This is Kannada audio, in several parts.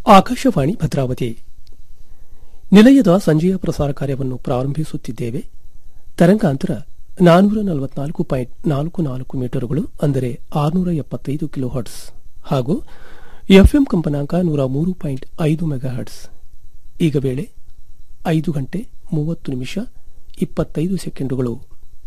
ಆಕಾಶವಾಣಿ ಭದ್ರಾವತಿ ನಿಲಯದ ಸಂಜೆಯ ಪ್ರಸಾರ ಕಾರ್ಯವನ್ನು ಪ್ರಾರಂಭಿಸುತ್ತಿದ್ದೇವೆ ತರಂಗಾಂತರ ನಾನ್ನೂರ ನಲವತ್ನಾಲ್ಕು ಪಾಯಿಂಟ್ ನಾಲ್ಕು ನಾಲ್ಕು ಮೀಟರ್ಗಳು ಅಂದರೆ ಆರುನೂರ ಎಪ್ಪತ್ತೈದು ಕಿಲೋ ಹರ್ಟ್ಸ್ ಹಾಗೂ ಎಫ್ಎಂ ಕಂಪನಾಂಕ ನೂರ ಮೂರು ಪಾಯಿಂಟ್ ಐದು ಮೆಗಾ ಹರ್ಟ್ಸ್ ಈಗ ವೇಳೆ ಐದು ಗಂಟೆ ಮೂವತ್ತು ನಿಮಿಷ ಇಪ್ಪತ್ತೈದು ಸೆಕೆಂಡುಗಳು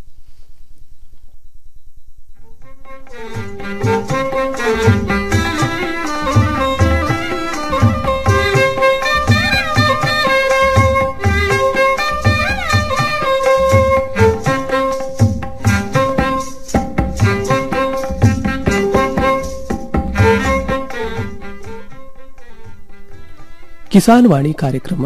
ಕಿಸಾನ್ ವಾಣಿ ಕಾರ್ಯಕ್ರಮ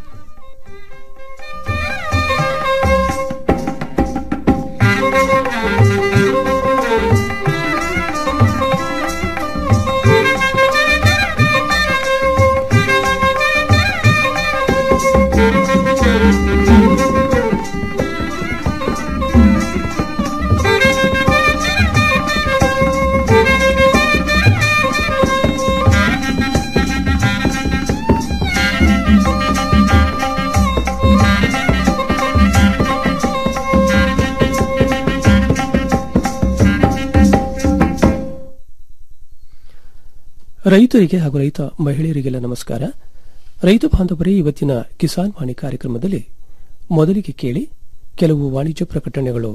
ರೈತರಿಗೆ ಹಾಗೂ ರೈತ ಮಹಿಳೆಯರಿಗೆಲ್ಲ ನಮಸ್ಕಾರ ರೈತ ಬಾಂಧವರೇ ಇವತ್ತಿನ ಕಿಸಾನ್ ವಾಣಿ ಕಾರ್ಯಕ್ರಮದಲ್ಲಿ ಮೊದಲಿಗೆ ಕೇಳಿ ಕೆಲವು ವಾಣಿಜ್ಯ ಪ್ರಕಟಣೆಗಳು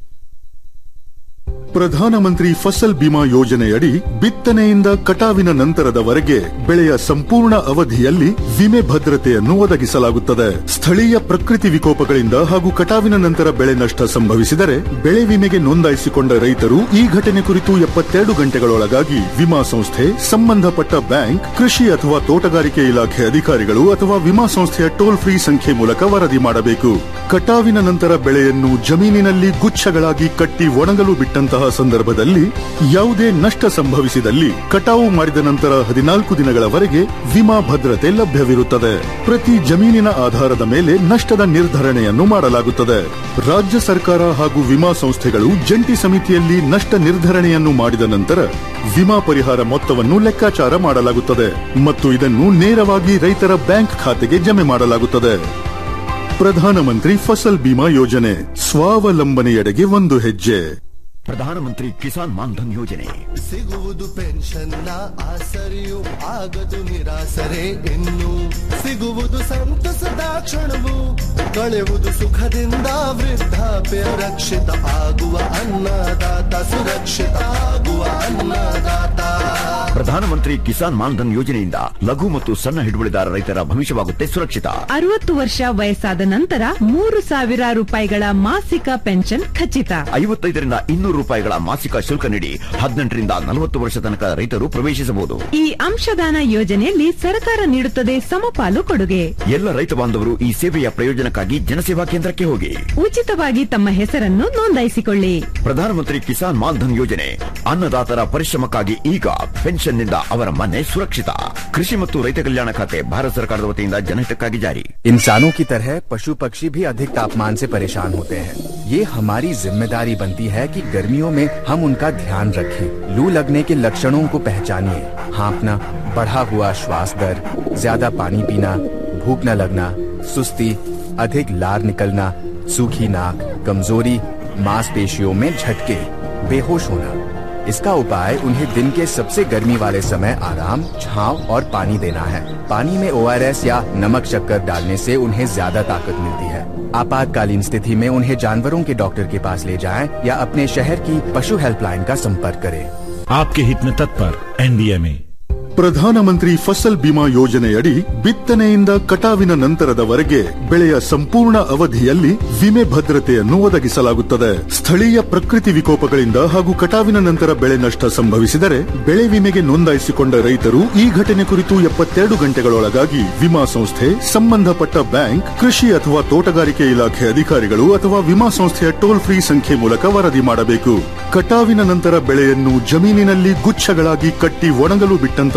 ಪ್ರಧಾನಮಂತ್ರಿ ಫಸಲ್ ಬಿಮಾ ಯೋಜನೆಯಡಿ ಬಿತ್ತನೆಯಿಂದ ಕಟಾವಿನ ನಂತರದವರೆಗೆ ಬೆಳೆಯ ಸಂಪೂರ್ಣ ಅವಧಿಯಲ್ಲಿ ವಿಮೆ ಭದ್ರತೆಯನ್ನು ಒದಗಿಸಲಾಗುತ್ತದೆ ಸ್ಥಳೀಯ ಪ್ರಕೃತಿ ವಿಕೋಪಗಳಿಂದ ಹಾಗೂ ಕಟಾವಿನ ನಂತರ ಬೆಳೆ ನಷ್ಟ ಸಂಭವಿಸಿದರೆ ಬೆಳೆ ವಿಮೆಗೆ ನೋಂದಾಯಿಸಿಕೊಂಡ ರೈತರು ಈ ಘಟನೆ ಕುರಿತು ಎಪ್ಪತ್ತೆರಡು ಗಂಟೆಗಳೊಳಗಾಗಿ ವಿಮಾ ಸಂಸ್ಥೆ ಸಂಬಂಧಪಟ್ಟ ಬ್ಯಾಂಕ್ ಕೃಷಿ ಅಥವಾ ತೋಟಗಾರಿಕೆ ಇಲಾಖೆ ಅಧಿಕಾರಿಗಳು ಅಥವಾ ವಿಮಾ ಸಂಸ್ಥೆಯ ಟೋಲ್ ಫ್ರೀ ಸಂಖ್ಯೆ ಮೂಲಕ ವರದಿ ಮಾಡಬೇಕು ಕಟಾವಿನ ನಂತರ ಬೆಳೆಯನ್ನು ಜಮೀನಿನಲ್ಲಿ ಗುಚ್ಛಗಳಾಗಿ ಕಟ್ಟಿ ಒಣಗಲು ಬಿಟ್ಟಂತಹ ಸಂದರ್ಭದಲ್ಲಿ ಯಾವುದೇ ನಷ್ಟ ಸಂಭವಿಸಿದಲ್ಲಿ ಕಟಾವು ಮಾಡಿದ ನಂತರ ಹದಿನಾಲ್ಕು ದಿನಗಳವರೆಗೆ ವಿಮಾ ಭದ್ರತೆ ಲಭ್ಯವಿರುತ್ತದೆ ಪ್ರತಿ ಜಮೀನಿನ ಆಧಾರದ ಮೇಲೆ ನಷ್ಟದ ನಿರ್ಧರಣೆಯನ್ನು ಮಾಡಲಾಗುತ್ತದೆ ರಾಜ್ಯ ಸರ್ಕಾರ ಹಾಗೂ ವಿಮಾ ಸಂಸ್ಥೆಗಳು ಜಂಟಿ ಸಮಿತಿಯಲ್ಲಿ ನಷ್ಟ ನಿರ್ಧರಣೆಯನ್ನು ಮಾಡಿದ ನಂತರ ವಿಮಾ ಪರಿಹಾರ ಮೊತ್ತವನ್ನು ಲೆಕ್ಕಾಚಾರ ಮಾಡಲಾಗುತ್ತದೆ ಮತ್ತು ಇದನ್ನು ನೇರವಾಗಿ ರೈತರ ಬ್ಯಾಂಕ್ ಖಾತೆಗೆ ಜಮೆ ಮಾಡಲಾಗುತ್ತದೆ ಪ್ರಧಾನಮಂತ್ರಿ ಫಸಲ್ ಬಿಮಾ ಯೋಜನೆ ಸ್ವಾವಲಂಬನೆಯೆಡೆಗೆ ಒಂದು ಹೆಜ್ಜೆ ಪ್ರಧಾನಮಂತ್ರಿ ಕಿಸಾನ್ ಮಾನ್ಧನ್ ಯೋಜನೆ ಸಿಗುವುದು ಪೆನ್ಷನ್ನ ಆಸರೆಯು ಆಗದು ನಿರಾಸರೆ ಇನ್ನು ಸಿಗುವುದು ಸಂತಸದ ಕ್ಷಣವು ಕಳೆಯುವುದು ಸುಖದಿಂದ ವೃದ್ಧಾಪ್ಯ ರಕ್ಷಿತ ಆಗುವ ಅನ್ನದಾತ ಸುರಕ್ಷಿತ ಆಗುವ ಅನ್ನದಾತ ಪ್ರಧಾನಮಂತ್ರಿ ಕಿಸಾನ್ ಮಾನ್ಧನ್ ಯೋಜನೆಯಿಂದ ಲಘು ಮತ್ತು ಸಣ್ಣ ಹಿಡುವಳಿದಾರ ರೈತರ ಭವಿಷ್ಯವಾಗುತ್ತೆ ಸುರಕ್ಷಿತ ಅರವತ್ತು ವರ್ಷ ವಯಸ್ಸಾದ ನಂತರ ಮೂರು ಸಾವಿರ ರೂಪಾಯಿಗಳ ಮಾಸಿಕ ಪೆನ್ಷನ್ ಖಚಿತ ಐವತ್ತೈದರಿಂದ ಇನ್ನೂರು ರೂಪಾಯಿಗಳ ಮಾಸಿಕ ಶುಲ್ಕ ನೀಡಿ ಹದಿನೆಂಟರಿಂದ ನಲವತ್ತು ವರ್ಷ ತನಕ ರೈತರು ಪ್ರವೇಶಿಸಬಹುದು ಈ ಅಂಶದಾನ ಯೋಜನೆಯಲ್ಲಿ ಸರ್ಕಾರ ನೀಡುತ್ತದೆ ಸಮಪಾಲು ಕೊಡುಗೆ ಎಲ್ಲ ರೈತ ಬಾಂಧವರು ಈ ಸೇವೆಯ ಪ್ರಯೋಜನಕ್ಕಾಗಿ ಜನಸೇವಾ ಕೇಂದ್ರಕ್ಕೆ ಹೋಗಿ ಉಚಿತವಾಗಿ ತಮ್ಮ ಹೆಸರನ್ನು ನೋಂದಾಯಿಸಿಕೊಳ್ಳಿ ಪ್ರಧಾನಮಂತ್ರಿ ಕಿಸಾನ್ ಮಾನ್ಧನ್ ಯೋಜನೆ ಅನ್ನದಾತರ ಪರಿಶ್ರಮಕ್ಕಾಗಿ ಈಗ ಪೆನ್ಷನ್ನಿಂದ ಅವರ ಮನೆ ಸುರಕ್ಷಿತ ಕೃಷಿ ಮತ್ತು ರೈತ ಕಲ್ಯಾಣ ಖಾತೆ ಭಾರತ ಸರ್ಕಾರದ ವತಿಯಿಂದ ಜನಹಿತಕ್ಕಾಗಿ ಜಾರಿ इंसानों की तरह पशु पक्षी भी अधिक तापमान से परेशान होते हैं ये हमारी जिम्मेदारी बनती है कि गर्मियों में हम उनका ध्यान रखें लू लगने के लक्षणों को पहचानिए हाँफना बढ़ा हुआ श्वास दर ज्यादा पानी पीना भूख न लगना सुस्ती अधिक लार निकलना सूखी नाक कमजोरी मांसपेशियों में झटके बेहोश होना इसका उपाय उन्हें दिन के सबसे गर्मी वाले समय आराम छांव और पानी देना है पानी में ओ या नमक शक्कर डालने से उन्हें ज्यादा ताकत मिलती है आपातकालीन स्थिति में उन्हें जानवरों के डॉक्टर के पास ले जाएं या अपने शहर की पशु हेल्पलाइन का संपर्क करें आपके हित में तत्पर एनडीएमए ಪ್ರಧಾನಮಂತ್ರಿ ಫಸಲ್ ಬಿಮಾ ಯೋಜನೆಯಡಿ ಬಿತ್ತನೆಯಿಂದ ಕಟಾವಿನ ನಂತರದವರೆಗೆ ಬೆಳೆಯ ಸಂಪೂರ್ಣ ಅವಧಿಯಲ್ಲಿ ವಿಮೆ ಭದ್ರತೆಯನ್ನು ಒದಗಿಸಲಾಗುತ್ತದೆ ಸ್ಥಳೀಯ ಪ್ರಕೃತಿ ವಿಕೋಪಗಳಿಂದ ಹಾಗೂ ಕಟಾವಿನ ನಂತರ ಬೆಳೆ ನಷ್ಟ ಸಂಭವಿಸಿದರೆ ಬೆಳೆ ವಿಮೆಗೆ ನೋಂದಾಯಿಸಿಕೊಂಡ ರೈತರು ಈ ಘಟನೆ ಕುರಿತು ಎಪ್ಪತ್ತೆರಡು ಗಂಟೆಗಳೊಳಗಾಗಿ ವಿಮಾ ಸಂಸ್ಥೆ ಸಂಬಂಧಪಟ್ಟ ಬ್ಯಾಂಕ್ ಕೃಷಿ ಅಥವಾ ತೋಟಗಾರಿಕೆ ಇಲಾಖೆ ಅಧಿಕಾರಿಗಳು ಅಥವಾ ವಿಮಾ ಸಂಸ್ಥೆಯ ಟೋಲ್ ಫ್ರೀ ಸಂಖ್ಯೆ ಮೂಲಕ ವರದಿ ಮಾಡಬೇಕು ಕಟಾವಿನ ನಂತರ ಬೆಳೆಯನ್ನು ಜಮೀನಿನಲ್ಲಿ ಗುಚ್ಛಗಳಾಗಿ ಕಟ್ಟಿ ಒಣಗಲು ಬಿಟ್ಟಂತಹ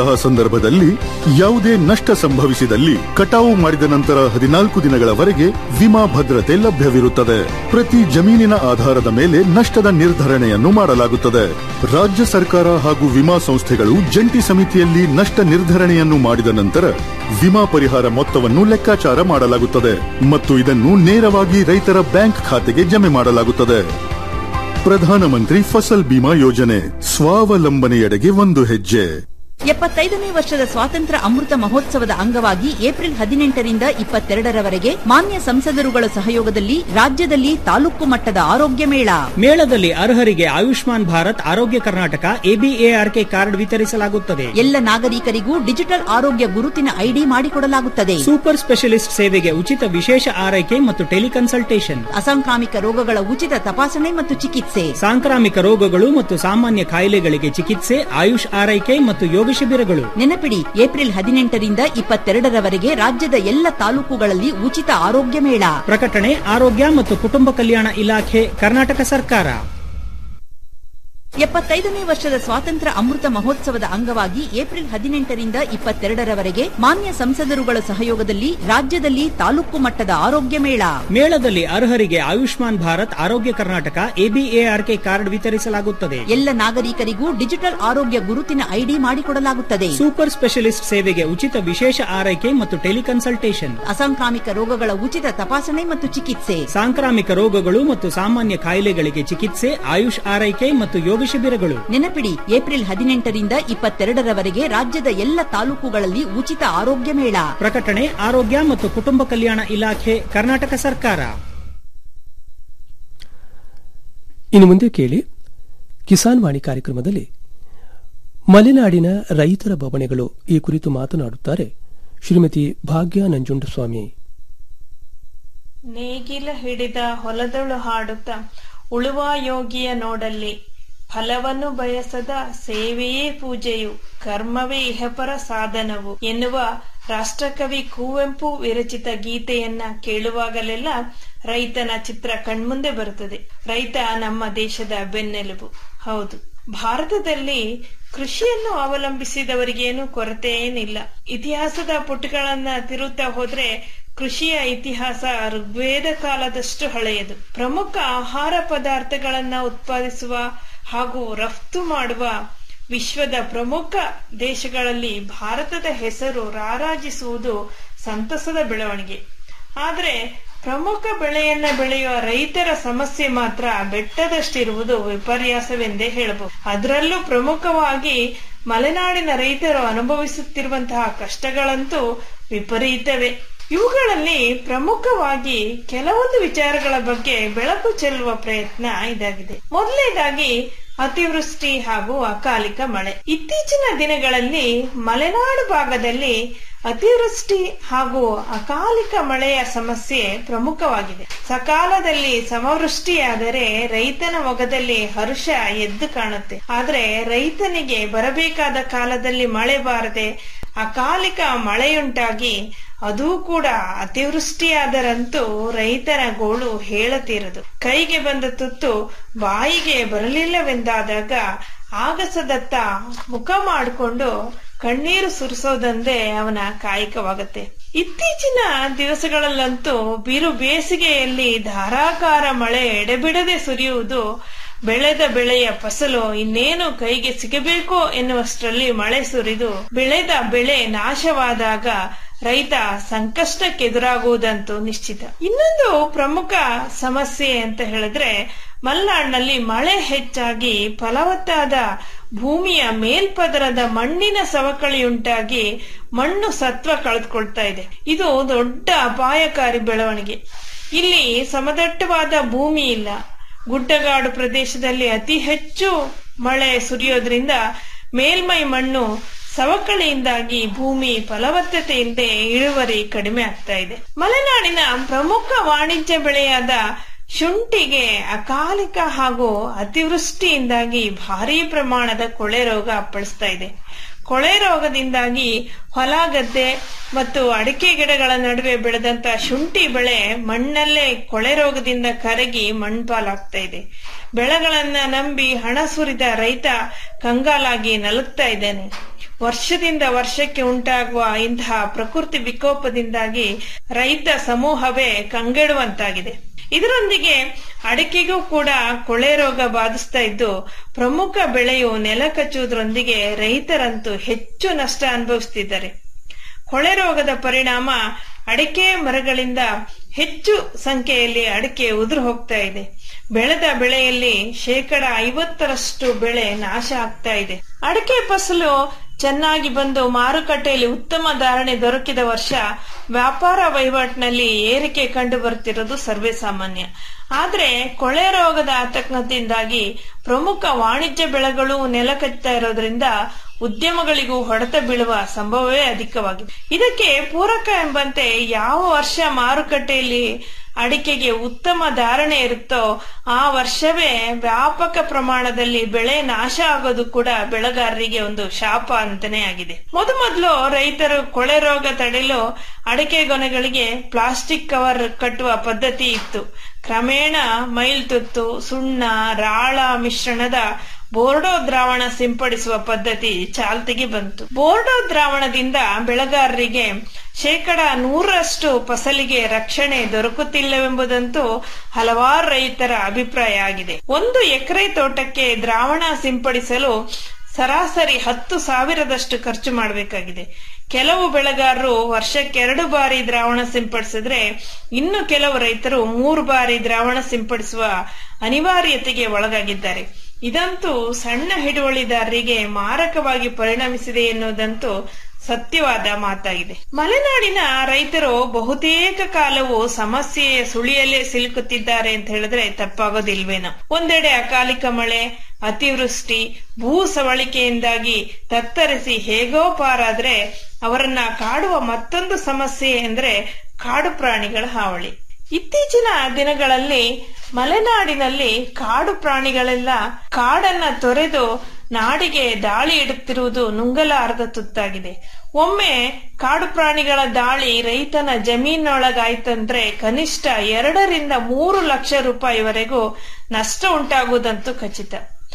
ಇಂತಹ ಸಂದರ್ಭದಲ್ಲಿ ಯಾವುದೇ ನಷ್ಟ ಸಂಭವಿಸಿದಲ್ಲಿ ಕಟಾವು ಮಾಡಿದ ನಂತರ ಹದಿನಾಲ್ಕು ದಿನಗಳವರೆಗೆ ವಿಮಾ ಭದ್ರತೆ ಲಭ್ಯವಿರುತ್ತದೆ ಪ್ರತಿ ಜಮೀನಿನ ಆಧಾರದ ಮೇಲೆ ನಷ್ಟದ ನಿರ್ಧರಣೆಯನ್ನು ಮಾಡಲಾಗುತ್ತದೆ ರಾಜ್ಯ ಸರ್ಕಾರ ಹಾಗೂ ವಿಮಾ ಸಂಸ್ಥೆಗಳು ಜಂಟಿ ಸಮಿತಿಯಲ್ಲಿ ನಷ್ಟ ನಿರ್ಧರಣೆಯನ್ನು ಮಾಡಿದ ನಂತರ ವಿಮಾ ಪರಿಹಾರ ಮೊತ್ತವನ್ನು ಲೆಕ್ಕಾಚಾರ ಮಾಡಲಾಗುತ್ತದೆ ಮತ್ತು ಇದನ್ನು ನೇರವಾಗಿ ರೈತರ ಬ್ಯಾಂಕ್ ಖಾತೆಗೆ ಜಮೆ ಮಾಡಲಾಗುತ್ತದೆ ಪ್ರಧಾನಮಂತ್ರಿ ಫಸಲ್ ಬಿಮಾ ಯೋಜನೆ ಸ್ವಾವಲಂಬನೆಯೆಡೆಗೆ ಒಂದು ಹೆಜ್ಜೆ ಎಪ್ಪತ್ತೈದನೇ ವರ್ಷದ ಸ್ವಾತಂತ್ರ್ಯ ಅಮೃತ ಮಹೋತ್ಸವದ ಅಂಗವಾಗಿ ಏಪ್ರಿಲ್ ಹದಿನೆಂಟರಿಂದ ಇಪ್ಪತ್ತೆರಡರವರೆಗೆ ಮಾನ್ಯ ಸಂಸದರುಗಳ ಸಹಯೋಗದಲ್ಲಿ ರಾಜ್ಯದಲ್ಲಿ ತಾಲೂಕು ಮಟ್ಟದ ಆರೋಗ್ಯ ಮೇಳ ಮೇಳದಲ್ಲಿ ಅರ್ಹರಿಗೆ ಆಯುಷ್ಮಾನ್ ಭಾರತ್ ಆರೋಗ್ಯ ಕರ್ನಾಟಕ ಎಬಿಎಆರ್ಕೆ ಕಾರ್ಡ್ ವಿತರಿಸಲಾಗುತ್ತದೆ ಎಲ್ಲ ನಾಗರಿಕರಿಗೂ ಡಿಜಿಟಲ್ ಆರೋಗ್ಯ ಗುರುತಿನ ಐಡಿ ಮಾಡಿಕೊಡಲಾಗುತ್ತದೆ ಸೂಪರ್ ಸ್ಪೆಷಲಿಸ್ಟ್ ಸೇವೆಗೆ ಉಚಿತ ವಿಶೇಷ ಆರೈಕೆ ಮತ್ತು ಟೆಲಿಕನ್ಸಲ್ಟೇಷನ್ ಅಸಾಂಕ್ರಾಮಿಕ ರೋಗಗಳ ಉಚಿತ ತಪಾಸಣೆ ಮತ್ತು ಚಿಕಿತ್ಸೆ ಸಾಂಕ್ರಾಮಿಕ ರೋಗಗಳು ಮತ್ತು ಸಾಮಾನ್ಯ ಕಾಯಿಲೆಗಳಿಗೆ ಚಿಕಿತ್ಸೆ ಆಯುಷ್ ಆರೈಕೆ ಮತ್ತು ಯೋಗ ಶಿಬಿರಗಳು ನೆನಪಿಡಿ ಏಪ್ರಿಲ್ ಹದಿನೆಂಟರಿಂದ ಇಪ್ಪತ್ತೆರಡರವರೆಗೆ ರಾಜ್ಯದ ಎಲ್ಲ ತಾಲೂಕುಗಳಲ್ಲಿ ಉಚಿತ ಆರೋಗ್ಯ ಮೇಳ ಪ್ರಕಟಣೆ ಆರೋಗ್ಯ ಮತ್ತು ಕುಟುಂಬ ಕಲ್ಯಾಣ ಇಲಾಖೆ ಕರ್ನಾಟಕ ಸರ್ಕಾರ ಎಪ್ಪತ್ತೈದನೇ ವರ್ಷದ ಸ್ವಾತಂತ್ರ್ಯ ಅಮೃತ ಮಹೋತ್ಸವದ ಅಂಗವಾಗಿ ಏಪ್ರಿಲ್ ಹದಿನೆಂಟರಿಂದ ಇಪ್ಪತ್ತೆರಡರವರೆಗೆ ಮಾನ್ಯ ಸಂಸದರುಗಳ ಸಹಯೋಗದಲ್ಲಿ ರಾಜ್ಯದಲ್ಲಿ ತಾಲೂಕು ಮಟ್ಟದ ಆರೋಗ್ಯ ಮೇಳ ಮೇಳದಲ್ಲಿ ಅರ್ಹರಿಗೆ ಆಯುಷ್ಮಾನ್ ಭಾರತ್ ಆರೋಗ್ಯ ಕರ್ನಾಟಕ ಎಬಿಎಆರ್ಕೆ ಕಾರ್ಡ್ ವಿತರಿಸಲಾಗುತ್ತದೆ ಎಲ್ಲ ನಾಗರಿಕರಿಗೂ ಡಿಜಿಟಲ್ ಆರೋಗ್ಯ ಗುರುತಿನ ಐಡಿ ಮಾಡಿಕೊಡಲಾಗುತ್ತದೆ ಸೂಪರ್ ಸ್ಪೆಷಲಿಸ್ಟ್ ಸೇವೆಗೆ ಉಚಿತ ವಿಶೇಷ ಆರೈಕೆ ಮತ್ತು ಟೆಲಿಕನ್ಸಲ್ಟೇಷನ್ ಅಸಾಂಕ್ರಾಮಿಕ ರೋಗಗಳ ಉಚಿತ ತಪಾಸಣೆ ಮತ್ತು ಚಿಕಿತ್ಸೆ ಸಾಂಕ್ರಾಮಿಕ ರೋಗಗಳು ಮತ್ತು ಸಾಮಾನ್ಯ ಕಾಯಿಲೆಗಳಿಗೆ ಚಿಕಿತ್ಸೆ ಆಯುಷ್ ಆರೈಕೆ ಮತ್ತು ಯೋಗ ಶಿಬಿರಗಳು ನೆನಪಿಡಿ ಏಪ್ರಿಲ್ ಹದಿನೆಂಟರಿಂದ ಇಪ್ಪತ್ತೆರಡರವರೆಗೆ ರಾಜ್ಯದ ಎಲ್ಲ ತಾಲೂಕುಗಳಲ್ಲಿ ಉಚಿತ ಆರೋಗ್ಯ ಮೇಳ ಪ್ರಕಟಣೆ ಆರೋಗ್ಯ ಮತ್ತು ಕುಟುಂಬ ಕಲ್ಯಾಣ ಇಲಾಖೆ ಕರ್ನಾಟಕ ಸರ್ಕಾರ ಇನ್ನು ಮುಂದೆ ಕೇಳಿ ಕಿಸಾನ್ ವಾಣಿ ಕಾರ್ಯಕ್ರಮದಲ್ಲಿ ಮಲೆನಾಡಿನ ರೈತರ ಬವಣೆಗಳು ಈ ಕುರಿತು ಮಾತನಾಡುತ್ತಾರೆ ಶ್ರೀಮತಿ ಭಾಗ್ಯ ನಂಜುಂಡಸ್ವಾಮಿ ನೇಗಿಲ ಹಿಡಿದ ಹೊಲದೊಳು ಹಾಡುತ್ತ ಉಳುವ ಯೋಗಿಯ ನೋಡಲ್ಲಿ ಫಲವನ್ನು ಬಯಸದ ಸೇವೆಯೇ ಪೂಜೆಯು ಕರ್ಮವೇ ಇಹಪರ ಸಾಧನವು ಎನ್ನುವ ರಾಷ್ಟ್ರಕವಿ ಕುವೆಂಪು ವಿರಚಿತ ಗೀತೆಯನ್ನ ಕೇಳುವಾಗಲೆಲ್ಲ ರೈತನ ಚಿತ್ರ ಕಣ್ಮುಂದೆ ಬರುತ್ತದೆ ರೈತ ನಮ್ಮ ದೇಶದ ಬೆನ್ನೆಲುಬು ಹೌದು ಭಾರತದಲ್ಲಿ ಕೃಷಿಯನ್ನು ಅವಲಂಬಿಸಿದವರಿಗೇನು ಕೊರತೆ ಏನಿಲ್ಲ ಇತಿಹಾಸದ ಪುಟಗಳನ್ನ ತಿರುತ್ತಾ ಹೋದ್ರೆ ಕೃಷಿಯ ಇತಿಹಾಸ ಋಗ್ವೇದ ಕಾಲದಷ್ಟು ಹಳೆಯದು ಪ್ರಮುಖ ಆಹಾರ ಪದಾರ್ಥಗಳನ್ನ ಉತ್ಪಾದಿಸುವ ಹಾಗೂ ರಫ್ತು ಮಾಡುವ ವಿಶ್ವದ ಪ್ರಮುಖ ದೇಶಗಳಲ್ಲಿ ಭಾರತದ ಹೆಸರು ರಾರಾಜಿಸುವುದು ಸಂತಸದ ಬೆಳವಣಿಗೆ ಆದ್ರೆ ಪ್ರಮುಖ ಬೆಳೆಯನ್ನ ಬೆಳೆಯುವ ರೈತರ ಸಮಸ್ಯೆ ಮಾತ್ರ ಬೆಟ್ಟದಷ್ಟಿರುವುದು ವಿಪರ್ಯಾಸವೆಂದೇ ಹೇಳಬಹುದು ಅದರಲ್ಲೂ ಪ್ರಮುಖವಾಗಿ ಮಲೆನಾಡಿನ ರೈತರು ಅನುಭವಿಸುತ್ತಿರುವಂತಹ ಕಷ್ಟಗಳಂತೂ ವಿಪರೀತವೇ ಇವುಗಳಲ್ಲಿ ಪ್ರಮುಖವಾಗಿ ಕೆಲವೊಂದು ವಿಚಾರಗಳ ಬಗ್ಗೆ ಬೆಳಕು ಚೆಲ್ಲುವ ಪ್ರಯತ್ನ ಇದಾಗಿದೆ ಮೊದಲನೇದಾಗಿ ಅತಿವೃಷ್ಟಿ ಹಾಗೂ ಅಕಾಲಿಕ ಮಳೆ ಇತ್ತೀಚಿನ ದಿನಗಳಲ್ಲಿ ಮಲೆನಾಡು ಭಾಗದಲ್ಲಿ ಅತಿವೃಷ್ಟಿ ಹಾಗೂ ಅಕಾಲಿಕ ಮಳೆಯ ಸಮಸ್ಯೆ ಪ್ರಮುಖವಾಗಿದೆ ಸಕಾಲದಲ್ಲಿ ಸಮವೃಷ್ಟಿಯಾದರೆ ರೈತನ ಮೊಗದಲ್ಲಿ ಹರ್ಷ ಎದ್ದು ಕಾಣುತ್ತೆ ಆದ್ರೆ ರೈತನಿಗೆ ಬರಬೇಕಾದ ಕಾಲದಲ್ಲಿ ಮಳೆ ಬಾರದೆ ಅಕಾಲಿಕ ಮಳೆಯುಂಟಾಗಿ ಅದೂ ಕೂಡ ಅತಿವೃಷ್ಟಿಯಾದರಂತೂ ರೈತನ ಗೋಳು ಹೇಳತೀರದು ಕೈಗೆ ಬಂದ ತುತ್ತು ಬಾಯಿಗೆ ಬರಲಿಲ್ಲವೆಂದಾದಾಗ ಆಗಸದತ್ತ ಮುಖ ಮಾಡಿಕೊಂಡು ಕಣ್ಣೀರು ಸುರಿಸೋದಂದೇ ಅವನ ಕಾಯಕವಾಗತ್ತೆ ಇತ್ತೀಚಿನ ದಿವಸಗಳಲ್ಲಂತೂ ಬಿರು ಬೇಸಿಗೆಯಲ್ಲಿ ಧಾರಾಕಾರ ಮಳೆ ಎಡೆಬಿಡದೆ ಸುರಿಯುವುದು ಬೆಳೆದ ಬೆಳೆಯ ಫಸಲು ಇನ್ನೇನು ಕೈಗೆ ಸಿಗಬೇಕೋ ಎನ್ನುವಷ್ಟರಲ್ಲಿ ಮಳೆ ಸುರಿದು ಬೆಳೆದ ಬೆಳೆ ನಾಶವಾದಾಗ ರೈತ ಸಂಕಷ್ಟಕ್ಕೆದುರಾಗುವುದಂತೂ ನಿಶ್ಚಿತ ಇನ್ನೊಂದು ಪ್ರಮುಖ ಸಮಸ್ಯೆ ಅಂತ ಹೇಳಿದ್ರೆ ಮಲ್ನಾಡಿನಲ್ಲಿ ಮಳೆ ಹೆಚ್ಚಾಗಿ ಫಲವತ್ತಾದ ಭೂಮಿಯ ಮೇಲ್ಪದರದ ಮಣ್ಣಿನ ಸವಕಳಿಯುಂಟಾಗಿ ಮಣ್ಣು ಸತ್ವ ಕಳೆದುಕೊಳ್ತಾ ಇದೆ ಇದು ದೊಡ್ಡ ಅಪಾಯಕಾರಿ ಬೆಳವಣಿಗೆ ಇಲ್ಲಿ ಸಮದಟ್ಟವಾದ ಭೂಮಿ ಇಲ್ಲ ಗುಡ್ಡಗಾಡು ಪ್ರದೇಶದಲ್ಲಿ ಅತಿ ಹೆಚ್ಚು ಮಳೆ ಸುರಿಯೋದ್ರಿಂದ ಮೇಲ್ಮೈ ಮಣ್ಣು ಸವಕಳಿಯಿಂದಾಗಿ ಭೂಮಿ ಫಲವತ್ತತೆ ಇಲ್ಲದೆ ಇಳುವರಿ ಕಡಿಮೆ ಆಗ್ತಾ ಇದೆ ಮಲೆನಾಡಿನ ಪ್ರಮುಖ ವಾಣಿಜ್ಯ ಬೆಳೆಯಾದ ಶುಂಠಿಗೆ ಅಕಾಲಿಕ ಹಾಗೂ ಅತಿವೃಷ್ಟಿಯಿಂದಾಗಿ ಭಾರೀ ಪ್ರಮಾಣದ ಕೊಳೆ ರೋಗ ಅಪ್ಪಳಿಸ್ತಾ ಇದೆ ಕೊಳೆ ರೋಗದಿಂದಾಗಿ ಹೊಲ ಗದ್ದೆ ಮತ್ತು ಅಡಿಕೆ ಗಿಡಗಳ ನಡುವೆ ಬೆಳೆದಂತ ಶುಂಠಿ ಬೆಳೆ ಮಣ್ಣಲ್ಲೇ ಕೊಳೆ ರೋಗದಿಂದ ಕರಗಿ ಮಣ್ಪಾಲಾಗ್ತಾ ಇದೆ ಬೆಳೆಗಳನ್ನ ನಂಬಿ ಹಣ ಸುರಿದ ರೈತ ಕಂಗಾಲಾಗಿ ನಲುಗ್ತಾ ಇದ್ದಾನೆ ವರ್ಷದಿಂದ ವರ್ಷಕ್ಕೆ ಉಂಟಾಗುವ ಇಂತಹ ಪ್ರಕೃತಿ ವಿಕೋಪದಿಂದಾಗಿ ರೈತ ಸಮೂಹವೇ ಕಂಗೆಡುವಂತಾಗಿದೆ ಇದರೊಂದಿಗೆ ಅಡಿಕೆಗೂ ಕೂಡ ಕೊಳೆ ರೋಗ ಬಾಧಿಸ್ತಾ ಇದ್ದು ಪ್ರಮುಖ ಬೆಳೆಯು ನೆಲ ಕಚ್ಚುವುದರೊಂದಿಗೆ ರೈತರಂತೂ ಹೆಚ್ಚು ನಷ್ಟ ಅನುಭವಿಸುತ್ತಿದ್ದಾರೆ ಕೊಳೆ ರೋಗದ ಪರಿಣಾಮ ಅಡಿಕೆ ಮರಗಳಿಂದ ಹೆಚ್ಚು ಸಂಖ್ಯೆಯಲ್ಲಿ ಅಡಿಕೆ ಉದುರು ಹೋಗ್ತಾ ಇದೆ ಬೆಳೆದ ಬೆಳೆಯಲ್ಲಿ ಶೇಕಡ ಐವತ್ತರಷ್ಟು ಬೆಳೆ ನಾಶ ಆಗ್ತಾ ಇದೆ ಅಡಿಕೆ ಫಸಲು ಚೆನ್ನಾಗಿ ಬಂದು ಮಾರುಕಟ್ಟೆಯಲ್ಲಿ ಉತ್ತಮ ಧಾರಣೆ ದೊರಕಿದ ವರ್ಷ ವ್ಯಾಪಾರ ವಹಿವಾಟಿನಲ್ಲಿ ಏರಿಕೆ ಕಂಡು ಬರುತ್ತಿರುವುದು ಸರ್ವೇ ಸಾಮಾನ್ಯ ಆದ್ರೆ ಕೊಳೆ ರೋಗದ ಆತಂಕದಿಂದಾಗಿ ಪ್ರಮುಖ ವಾಣಿಜ್ಯ ಬೆಳೆಗಳು ನೆಲಕಚ್ಚುತ್ತಾ ಇರೋದ್ರಿಂದ ಉದ್ಯಮಗಳಿಗೂ ಹೊಡೆತ ಬೀಳುವ ಸಂಭವವೇ ಅಧಿಕವಾಗಿದೆ ಇದಕ್ಕೆ ಪೂರಕ ಎಂಬಂತೆ ಯಾವ ವರ್ಷ ಮಾರುಕಟ್ಟೆಯಲ್ಲಿ ಅಡಿಕೆಗೆ ಉತ್ತಮ ಧಾರಣೆ ಇರುತ್ತೋ ಆ ವರ್ಷವೇ ವ್ಯಾಪಕ ಪ್ರಮಾಣದಲ್ಲಿ ಬೆಳೆ ನಾಶ ಆಗೋದು ಕೂಡ ಬೆಳೆಗಾರರಿಗೆ ಒಂದು ಶಾಪ ಅಂತಾನೆ ಆಗಿದೆ ಮೊದಮೊದಲು ರೈತರು ಕೊಳೆ ರೋಗ ತಡೆಯಲು ಅಡಿಕೆ ಗೊನೆಗಳಿಗೆ ಪ್ಲಾಸ್ಟಿಕ್ ಕವರ್ ಕಟ್ಟುವ ಪದ್ಧತಿ ಇತ್ತು ಕ್ರಮೇಣ ಮೈಲ್ತುತ್ತು ಸುಣ್ಣ ರಾಳ ಮಿಶ್ರಣದ ಬೋರ್ಡೋ ದ್ರಾವಣ ಸಿಂಪಡಿಸುವ ಪದ್ಧತಿ ಚಾಲ್ತಿಗೆ ಬಂತು ಬೋರ್ಡೋ ದ್ರಾವಣದಿಂದ ಬೆಳೆಗಾರರಿಗೆ ಶೇಕಡ ನೂರರಷ್ಟು ಫಸಲಿಗೆ ರಕ್ಷಣೆ ದೊರಕುತ್ತಿಲ್ಲವೆಂಬುದಂತೂ ಹಲವಾರು ರೈತರ ಅಭಿಪ್ರಾಯ ಆಗಿದೆ ಒಂದು ಎಕರೆ ತೋಟಕ್ಕೆ ದ್ರಾವಣ ಸಿಂಪಡಿಸಲು ಸರಾಸರಿ ಹತ್ತು ಸಾವಿರದಷ್ಟು ಖರ್ಚು ಮಾಡಬೇಕಾಗಿದೆ ಕೆಲವು ಬೆಳೆಗಾರರು ವರ್ಷಕ್ಕೆ ಎರಡು ಬಾರಿ ದ್ರಾವಣ ಸಿಂಪಡಿಸಿದ್ರೆ ಇನ್ನು ಕೆಲವು ರೈತರು ಮೂರು ಬಾರಿ ದ್ರಾವಣ ಸಿಂಪಡಿಸುವ ಅನಿವಾರ್ಯತೆಗೆ ಒಳಗಾಗಿದ್ದಾರೆ ಇದಂತೂ ಸಣ್ಣ ಹಿಡುವಳಿದಾರರಿಗೆ ಮಾರಕವಾಗಿ ಪರಿಣಮಿಸಿದೆ ಎನ್ನುವುದಂತೂ ಸತ್ಯವಾದ ಮಾತಾಗಿದೆ ಮಲೆನಾಡಿನ ರೈತರು ಬಹುತೇಕ ಕಾಲವು ಸಮಸ್ಯೆಯ ಸುಳಿಯಲ್ಲೇ ಸಿಲುಕುತ್ತಿದ್ದಾರೆ ಅಂತ ಹೇಳಿದ್ರೆ ತಪ್ಪಾಗೋದಿಲ್ವೇನೋ ಒಂದೆಡೆ ಅಕಾಲಿಕ ಮಳೆ ಅತಿವೃಷ್ಟಿ ಭೂ ಸವಳಿಕೆಯಿಂದಾಗಿ ತತ್ತರಿಸಿ ಹೇಗೋ ಪಾರಾದ್ರೆ ಅವರನ್ನ ಕಾಡುವ ಮತ್ತೊಂದು ಸಮಸ್ಯೆ ಎಂದ್ರೆ ಕಾಡು ಪ್ರಾಣಿಗಳ ಹಾವಳಿ ಇತ್ತೀಚಿನ ದಿನಗಳಲ್ಲಿ ಮಲೆನಾಡಿನಲ್ಲಿ ಕಾಡು ಪ್ರಾಣಿಗಳೆಲ್ಲ ಕಾಡನ್ನ ತೊರೆದು ನಾಡಿಗೆ ದಾಳಿ ಇಡುತ್ತಿರುವುದು ನುಂಗಲಾರದ ತುತ್ತಾಗಿದೆ ಒಮ್ಮೆ ಕಾಡು ಪ್ರಾಣಿಗಳ ದಾಳಿ ರೈತನ ಜಮೀನೊಳಗಾಯ್ತಂದ್ರೆ ಕನಿಷ್ಠ ಎರಡರಿಂದ ಮೂರು ಲಕ್ಷ ರೂಪಾಯಿವರೆಗೂ ನಷ್ಟ ಉಂಟಾಗುವುದಂತೂ ಖಚಿತ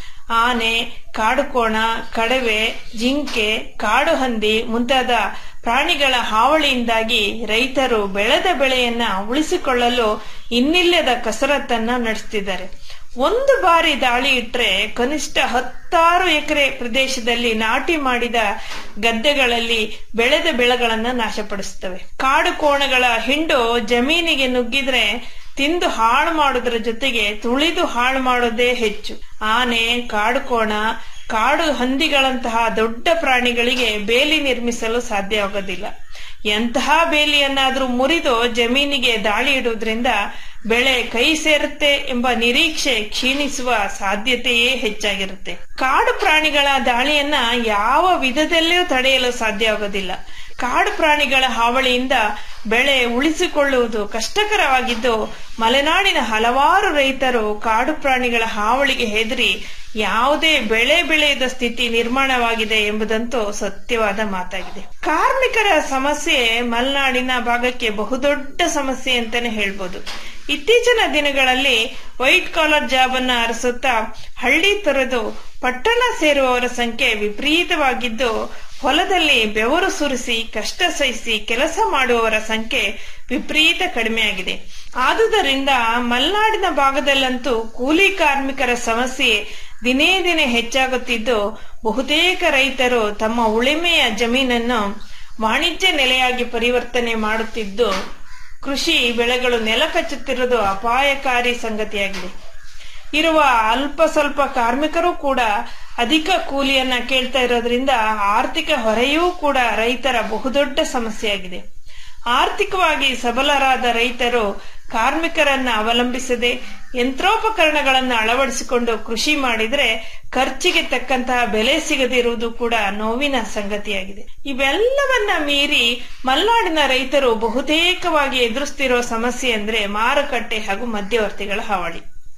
ಆನೆ ಕಾಡುಕೋಣ ಕಡವೆ ಜಿಂಕೆ ಕಾಡು ಹಂದಿ ಮುಂತಾದ ಪ್ರಾಣಿಗಳ ಹಾವಳಿಯಿಂದಾಗಿ ರೈತರು ಬೆಳೆದ ಬೆಳೆಯನ್ನ ಉಳಿಸಿಕೊಳ್ಳಲು ಇನ್ನಿಲ್ಲದ ಕಸರತ್ತನ್ನ ನಡೆಸುತ್ತಿದ್ದಾರೆ ಒಂದು ಬಾರಿ ದಾಳಿ ಇಟ್ರೆ ಕನಿಷ್ಠ ಹತ್ತಾರು ಎಕರೆ ಪ್ರದೇಶದಲ್ಲಿ ನಾಟಿ ಮಾಡಿದ ಗದ್ದೆಗಳಲ್ಲಿ ಬೆಳೆದ ಬೆಳೆಗಳನ್ನ ನಾಶಪಡಿಸುತ್ತವೆ ಕಾಡು ಕೋಣಗಳ ಹಿಂಡು ಜಮೀನಿಗೆ ನುಗ್ಗಿದ್ರೆ ತಿಂದು ಹಾಳು ಮಾಡೋದ್ರ ಜೊತೆಗೆ ತುಳಿದು ಹಾಳು ಮಾಡೋದೇ ಹೆಚ್ಚು ಆನೆ ಕಾಡುಕೋಣ ಕಾಡು ಹಂದಿಗಳಂತಹ ದೊಡ್ಡ ಪ್ರಾಣಿಗಳಿಗೆ ಬೇಲಿ ನಿರ್ಮಿಸಲು ಸಾಧ್ಯವಾಗೋದಿಲ್ಲ ಎಂತಹ ಬೇಲಿಯನ್ನಾದ್ರೂ ಮುರಿದು ಜಮೀನಿಗೆ ದಾಳಿ ಇಡುವುದರಿಂದ ಬೆಳೆ ಕೈ ಸೇರುತ್ತೆ ಎಂಬ ನಿರೀಕ್ಷೆ ಕ್ಷೀಣಿಸುವ ಸಾಧ್ಯತೆಯೇ ಹೆಚ್ಚಾಗಿರುತ್ತೆ ಕಾಡು ಪ್ರಾಣಿಗಳ ದಾಳಿಯನ್ನ ಯಾವ ವಿಧದಲ್ಲಿಯೂ ತಡೆಯಲು ಸಾಧ್ಯವಾಗೋದಿಲ್ಲ ಕಾಡು ಪ್ರಾಣಿಗಳ ಹಾವಳಿಯಿಂದ ಬೆಳೆ ಉಳಿಸಿಕೊಳ್ಳುವುದು ಕಷ್ಟಕರವಾಗಿದ್ದು ಮಲೆನಾಡಿನ ಹಲವಾರು ರೈತರು ಕಾಡು ಪ್ರಾಣಿಗಳ ಹಾವಳಿಗೆ ಹೆದರಿ ಯಾವುದೇ ಬೆಳೆ ಬೆಳೆಯದ ಸ್ಥಿತಿ ನಿರ್ಮಾಣವಾಗಿದೆ ಎಂಬುದಂತೂ ಸತ್ಯವಾದ ಮಾತಾಗಿದೆ ಕಾರ್ಮಿಕರ ಸಮಸ್ಯೆ ಮಲೆನಾಡಿನ ಭಾಗಕ್ಕೆ ಬಹುದೊಡ್ಡ ಸಮಸ್ಯೆ ಅಂತಾನೆ ಹೇಳ್ಬೋದು ಇತ್ತೀಚಿನ ದಿನಗಳಲ್ಲಿ ವೈಟ್ ಕಾಲರ್ ಜಾಬ್ ಅನ್ನ ಅರಸುತ್ತಾ ಹಳ್ಳಿ ತೊರೆದು ಪಟ್ಟಣ ಸೇರುವವರ ಸಂಖ್ಯೆ ವಿಪರೀತವಾಗಿದ್ದು ಹೊಲದಲ್ಲಿ ಬೆವರು ಸುರಿಸಿ ಕಷ್ಟ ಸಹಿಸಿ ಕೆಲಸ ಮಾಡುವವರ ಸಂಖ್ಯೆ ವಿಪರೀತ ಕಡಿಮೆಯಾಗಿದೆ ಆದುದರಿಂದ ಮಲೆನಾಡಿನ ಭಾಗದಲ್ಲಂತೂ ಕೂಲಿ ಕಾರ್ಮಿಕರ ಸಮಸ್ಯೆ ದಿನೇ ದಿನೇ ಹೆಚ್ಚಾಗುತ್ತಿದ್ದು ಬಹುತೇಕ ರೈತರು ತಮ್ಮ ಉಳಿಮೆಯ ಜಮೀನನ್ನು ವಾಣಿಜ್ಯ ನೆಲೆಯಾಗಿ ಪರಿವರ್ತನೆ ಮಾಡುತ್ತಿದ್ದು ಕೃಷಿ ಬೆಳೆಗಳು ನೆಲ ಕಚ್ಚುತ್ತಿರುವುದು ಅಪಾಯಕಾರಿ ಸಂಗತಿಯಾಗಿದೆ ಇರುವ ಅಲ್ಪ ಸ್ವಲ್ಪ ಕಾರ್ಮಿಕರು ಕೂಡ ಅಧಿಕ ಕೂಲಿಯನ್ನ ಕೇಳ್ತಾ ಇರೋದ್ರಿಂದ ಆರ್ಥಿಕ ಹೊರೆಯೂ ಕೂಡ ರೈತರ ಬಹುದೊಡ್ಡ ಸಮಸ್ಯೆಯಾಗಿದೆ ಆರ್ಥಿಕವಾಗಿ ಸಬಲರಾದ ರೈತರು ಕಾರ್ಮಿಕರನ್ನ ಅವಲಂಬಿಸದೆ ಯಂತ್ರೋಪಕರಣಗಳನ್ನು ಅಳವಡಿಸಿಕೊಂಡು ಕೃಷಿ ಮಾಡಿದ್ರೆ ಖರ್ಚಿಗೆ ತಕ್ಕಂತಹ ಬೆಲೆ ಸಿಗದಿರುವುದು ಕೂಡ ನೋವಿನ ಸಂಗತಿಯಾಗಿದೆ ಇವೆಲ್ಲವನ್ನ ಮೀರಿ ಮಲೆನಾಡಿನ ರೈತರು ಬಹುತೇಕವಾಗಿ ಎದುರಿಸ್ತಿರುವ ಸಮಸ್ಯೆ ಅಂದ್ರೆ ಮಾರುಕಟ್ಟೆ ಹಾಗೂ ಮಧ್ಯವರ್ತಿಗಳ ಹಾವಳಿ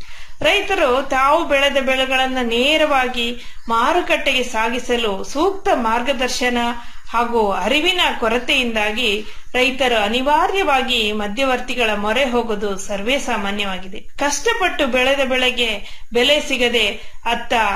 ರೈತರು ತಾವು ಬೆಳೆದ ಬೆಳೆಗಳನ್ನ ನೇರವಾಗಿ ಮಾರುಕಟ್ಟೆಗೆ ಸಾಗಿಸಲು ಸೂಕ್ತ ಮಾರ್ಗದರ್ಶನ ಹಾಗೂ ಅರಿವಿನ ಕೊರತೆಯಿಂದಾಗಿ ರೈತರು ಅನಿವಾರ್ಯವಾಗಿ ಮಧ್ಯವರ್ತಿಗಳ ಮೊರೆ ಹೋಗೋದು ಸರ್ವೇ ಸಾಮಾನ್ಯವಾಗಿದೆ ಕಷ್ಟಪಟ್ಟು ಬೆಳೆದ ಬೆಳೆಗೆ ಬೆಲೆ ಸಿಗದೆ ಅತ್ತ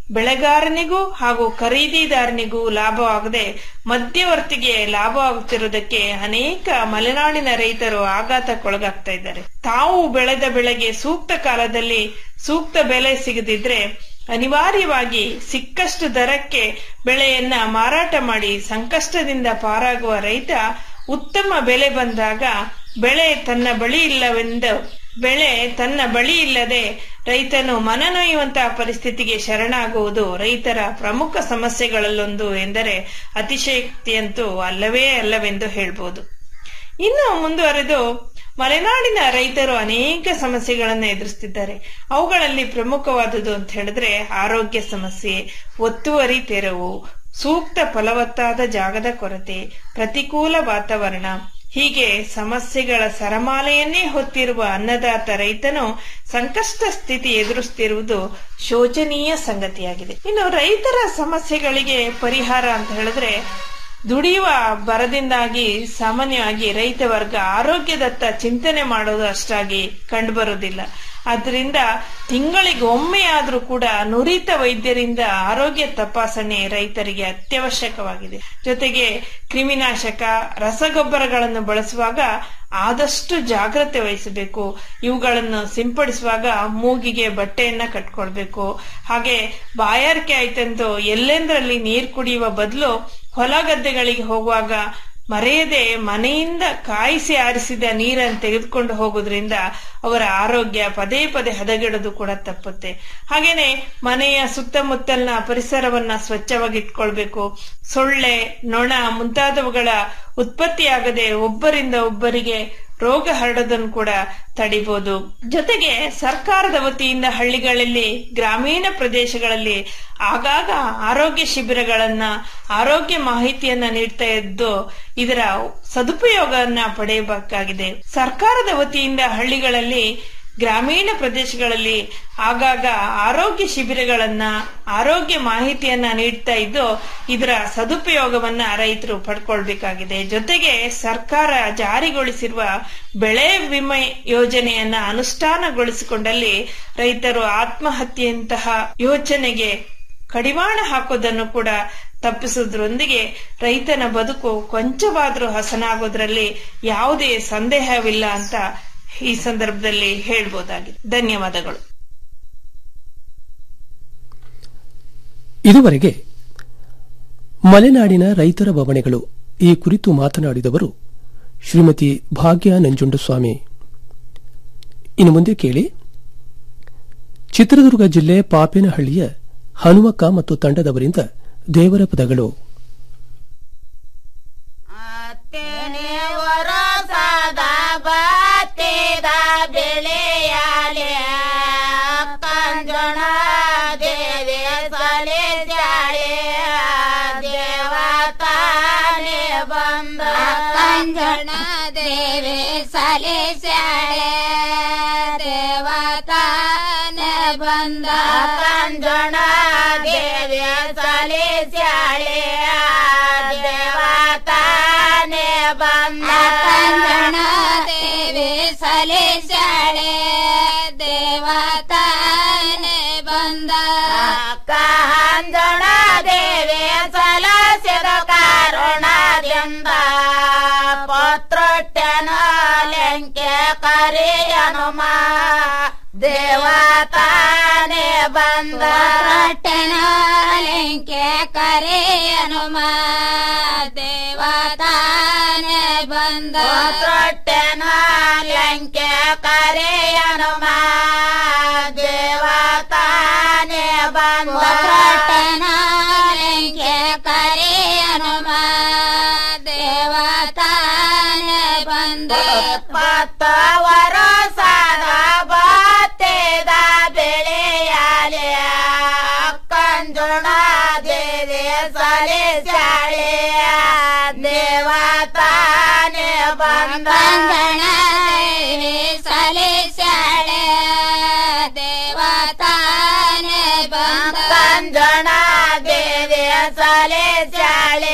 ಬೆಳೆಗಾರನಿಗೂ ಹಾಗೂ ಖರೀದಿದಾರನಿಗೂ ಲಾಭವಾಗದೆ ಮಧ್ಯವರ್ತಿಗೆ ಲಾಭವಾಗುತ್ತಿರುವುದಕ್ಕೆ ಅನೇಕ ಮಲೆನಾಡಿನ ರೈತರು ಆಘಾತಕ್ಕೊಳಗಾಗ್ತಾ ಇದ್ದಾರೆ ತಾವು ಬೆಳೆದ ಬೆಳೆಗೆ ಸೂಕ್ತ ಕಾಲದಲ್ಲಿ ಸೂಕ್ತ ಬೆಲೆ ಸಿಗದಿದ್ರೆ ಅನಿವಾರ್ಯವಾಗಿ ಸಿಕ್ಕಷ್ಟು ದರಕ್ಕೆ ಬೆಳೆಯನ್ನ ಮಾರಾಟ ಮಾಡಿ ಸಂಕಷ್ಟದಿಂದ ಪಾರಾಗುವ ರೈತ ಉತ್ತಮ ಬೆಲೆ ಬಂದಾಗ ಬೆಳೆ ತನ್ನ ಬಳಿ ಇಲ್ಲವೆಂದು ಬೆಳೆ ತನ್ನ ಬಳಿ ಇಲ್ಲದೆ ರೈತನು ಮನನೊಯ್ಯುವಂತಹ ಪರಿಸ್ಥಿತಿಗೆ ಶರಣಾಗುವುದು ರೈತರ ಪ್ರಮುಖ ಸಮಸ್ಯೆಗಳಲ್ಲೊಂದು ಎಂದರೆ ಅತಿಶಯಕ್ತಿಯಂತೂ ಅಲ್ಲವೇ ಅಲ್ಲವೆಂದು ಹೇಳ್ಬೋದು ಇನ್ನು ಮುಂದುವರೆದು ಮಲೆನಾಡಿನ ರೈತರು ಅನೇಕ ಸಮಸ್ಯೆಗಳನ್ನು ಎದುರಿಸುತ್ತಿದ್ದಾರೆ ಅವುಗಳಲ್ಲಿ ಪ್ರಮುಖವಾದುದು ಅಂತ ಹೇಳಿದ್ರೆ ಆರೋಗ್ಯ ಸಮಸ್ಯೆ ಒತ್ತುವರಿ ತೆರವು ಸೂಕ್ತ ಫಲವತ್ತಾದ ಜಾಗದ ಕೊರತೆ ಪ್ರತಿಕೂಲ ವಾತಾವರಣ ಹೀಗೆ ಸಮಸ್ಯೆಗಳ ಸರಮಾಲೆಯನ್ನೇ ಹೊತ್ತಿರುವ ಅನ್ನದಾತ ರೈತನು ಸಂಕಷ್ಟ ಸ್ಥಿತಿ ಎದುರಿಸುತ್ತಿರುವುದು ಶೋಚನೀಯ ಸಂಗತಿಯಾಗಿದೆ ಇನ್ನು ರೈತರ ಸಮಸ್ಯೆಗಳಿಗೆ ಪರಿಹಾರ ಅಂತ ಹೇಳಿದ್ರೆ ದುಡಿಯುವ ಬರದಿಂದಾಗಿ ಸಾಮಾನ್ಯವಾಗಿ ರೈತ ವರ್ಗ ಆರೋಗ್ಯದತ್ತ ಚಿಂತನೆ ಮಾಡೋದು ಅಷ್ಟಾಗಿ ಕಂಡುಬರುವುದಿಲ್ಲ ಆದ್ರಿಂದ ತಿಂಗಳಿಗೆ ಒಮ್ಮೆಯಾದ್ರೂ ಕೂಡ ನುರಿತ ವೈದ್ಯರಿಂದ ಆರೋಗ್ಯ ತಪಾಸಣೆ ರೈತರಿಗೆ ಅತ್ಯವಶ್ಯಕವಾಗಿದೆ ಜೊತೆಗೆ ಕ್ರಿಮಿನಾಶಕ ರಸಗೊಬ್ಬರಗಳನ್ನು ಬಳಸುವಾಗ ಆದಷ್ಟು ಜಾಗ್ರತೆ ವಹಿಸಬೇಕು ಇವುಗಳನ್ನು ಸಿಂಪಡಿಸುವಾಗ ಮೂಗಿಗೆ ಬಟ್ಟೆಯನ್ನ ಕಟ್ಕೊಳ್ಬೇಕು ಹಾಗೆ ಬಾಯಾರಿಕೆ ಆಯ್ತಂತೂ ಎಲ್ಲೆಂದರಲ್ಲಿ ನೀರು ಕುಡಿಯುವ ಬದಲು ಹೊಲ ಗದ್ದೆಗಳಿಗೆ ಹೋಗುವಾಗ ಮರೆಯದೆ ಮನೆಯಿಂದ ಕಾಯಿಸಿ ಆರಿಸಿದ ನೀರನ್ನು ತೆಗೆದುಕೊಂಡು ಹೋಗೋದ್ರಿಂದ ಅವರ ಆರೋಗ್ಯ ಪದೇ ಪದೇ ಹದಗೆಡೋದು ಕೂಡ ತಪ್ಪುತ್ತೆ ಹಾಗೇನೆ ಮನೆಯ ಸುತ್ತಮುತ್ತಲಿನ ಪರಿಸರವನ್ನ ಸ್ವಚ್ಛವಾಗಿ ಇಟ್ಕೊಳ್ಬೇಕು ಸೊಳ್ಳೆ ನೊಣ ಮುಂತಾದವುಗಳ ಉತ್ಪತ್ತಿಯಾಗದೆ ಒಬ್ಬರಿಂದ ಒಬ್ಬರಿಗೆ ರೋಗ ಹರಡೋದನ್ನು ಕೂಡ ತಡಿಬಹುದು ಜೊತೆಗೆ ಸರ್ಕಾರದ ವತಿಯಿಂದ ಹಳ್ಳಿಗಳಲ್ಲಿ ಗ್ರಾಮೀಣ ಪ್ರದೇಶಗಳಲ್ಲಿ ಆಗಾಗ ಆರೋಗ್ಯ ಶಿಬಿರಗಳನ್ನ ಆರೋಗ್ಯ ಮಾಹಿತಿಯನ್ನ ನೀಡ್ತಾ ಇದ್ದು ಇದರ ಸದುಪಯೋಗವನ್ನ ಪಡೆಯಬೇಕಾಗಿದೆ ಸರ್ಕಾರದ ವತಿಯಿಂದ ಹಳ್ಳಿಗಳಲ್ಲಿ ಗ್ರಾಮೀಣ ಪ್ರದೇಶಗಳಲ್ಲಿ ಆಗಾಗ ಆರೋಗ್ಯ ಶಿಬಿರಗಳನ್ನ ಆರೋಗ್ಯ ಮಾಹಿತಿಯನ್ನ ನೀಡ್ತಾ ಇದ್ದು ಇದರ ಸದುಪಯೋಗವನ್ನ ರೈತರು ಪಡ್ಕೊಳ್ಬೇಕಾಗಿದೆ ಜೊತೆಗೆ ಸರ್ಕಾರ ಜಾರಿಗೊಳಿಸಿರುವ ಬೆಳೆ ವಿಮೆ ಯೋಜನೆಯನ್ನ ಅನುಷ್ಠಾನಗೊಳಿಸಿಕೊಂಡಲ್ಲಿ ರೈತರು ಆತ್ಮಹತ್ಯೆಯಂತಹ ಯೋಚನೆಗೆ ಕಡಿವಾಣ ಹಾಕೋದನ್ನು ಕೂಡ ತಪ್ಪಿಸುವುದರೊಂದಿಗೆ ರೈತನ ಬದುಕು ಕೊಂಚವಾದ್ರೂ ಹಸನಾಗೋದ್ರಲ್ಲಿ ಯಾವುದೇ ಸಂದೇಹವಿಲ್ಲ ಅಂತ ಈ ಸಂದರ್ಭದಲ್ಲಿ ಹೇಳ್ಬೋದಾಗಿದೆ ಧನ್ಯವಾದಗಳು ಇದುವರೆಗೆ ಮಲೆನಾಡಿನ ರೈತರ ಬವಣೆಗಳು ಈ ಕುರಿತು ಮಾತನಾಡಿದವರು ಶ್ರೀಮತಿ ಭಾಗ್ಯ ನಂಜುಂಡಸ್ವಾಮಿ ಇನ್ನು ಮುಂದೆ ಕೇಳಿ ಚಿತ್ರದುರ್ಗ ಜಿಲ್ಲೆ ಪಾಪೇನಹಳ್ಳಿಯ ಹನುಮಕ್ಕ ಮತ್ತು ತಂಡದವರಿಂದ ದೇವರ ಪದಗಳು ವರಸದ ಬತ್ತಿದ ಬೆಳೆಯಾಲೆ ಕಂಜಣ ದೇವಿ ಸಲಿಸಾಳೆ ದೇವತಾನೆ ಬಂದ ಕಂಜಣ ದೇವಿ ಸಲಿಸಾಳೆ ದೇವತಾನೆ ಬಂದ ಕಂಜಣ ದೇವಿ ಸಲಿಸಾಳೆ ದೇವತಾನೆ ಬಂದ ಕಂಜಣ ದೇವಿ ಸಲಿಸಾಳೆ ದೇವತಾನೆ ಬಂದ ಕಾಂಜಣ ದೇವಿ ಸಲಸಿದ ಕಾರಣದಿಂದ ಪತ್ರೊಟ್ಟನ ಲೆಂಕೆ ಕರಿಯನುಮ ದೇವತಾನೆ ಬಂದ ರಟ್ಟನ ಲೆಂಕೆ ಕರೆಯನುಮ ದೇವತಾನೆ ಬಂದ ರಟ್ಟನ ಲೆಂಕೆ ಕರೆಯನುಮ ದೇವತಾನೆ ಬಂದ ರಟ್ಟನ ಲೆಂಕೆ ಕರೆಯನುಮ ದೇವತಾನೆ ಬಂದ ಪತ್ತ ವರಸದ ಬತ್ತೆದ ಬೆಳೆಯಾಲೆ ಕಂಜುಣ ದೇವಿ ಸಲಿಸಾಳೆ ದೇವತಾನೆ ಬಂದ ಕಂಜಣ ದೇವಿ ಸಲಿಸಾಳೆ ದೇವತಾನೆ ಬಂದ ಕಂಜಣ ದೇವಿ ಸಲಿಸಾಳೆ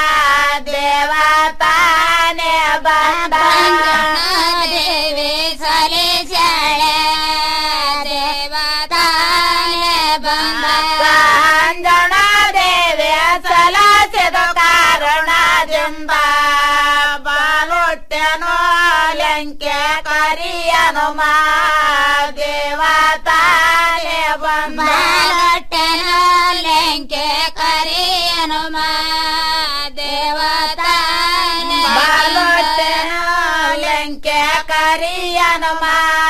ದೇವತಾನೆ ಬಂದ ದೇವಿ ಸಲಿಸಾಳೆ ದೇವತಾನೆ ಬಂದ ಹನುಮ ದೇವತಾನೆ ಬಂದ ಬಾಲೊಟ್ಟೆನ ಲೆಂಕೆ ಕರಿ ಹನುಮ ದೇವತಾನೆ ಬಾಲೊಟ್ಟೆನ ಲೆಂಕೆ ಕರಿ ಹನುಮ